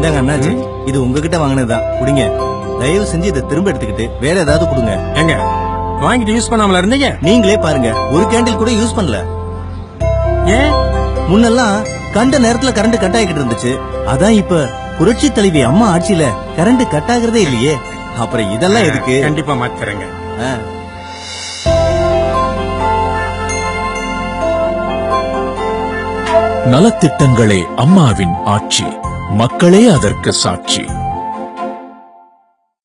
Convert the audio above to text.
இந்தாங்க அண்ணாச்சி இது உங்ககிட்ட வாங்கினதுதான் குடிங்க தயவு செஞ்சு இதை திரும்ப எடுத்துக்கிட்டு வேற ஏதாவது கொடுங்க எங்க வாங்கிட்டு யூஸ் பண்ணாமல இருந்தீங்க நீங்களே பாருங்க ஒரு கேண்டில் கூட யூஸ் பண்ணல ஏன் முன்னெல்லாம் கண்ட நேரத்துல கரண்ட் கட் ஆகிட்டு இருந்துச்சு அதான் இப்ப புரட்சி தலைவி அம்மா ஆட்சியில கரண்ட் கட் ஆகுறதே இல்லையே அப்புறம் இதெல்லாம் எதுக்கு கண்டிப்பா மாத்துறேங்க ஆ. நலத்திட்டங்களே அம்மாவின் ஆட்சி மக்களே அதற்கு சாட்சி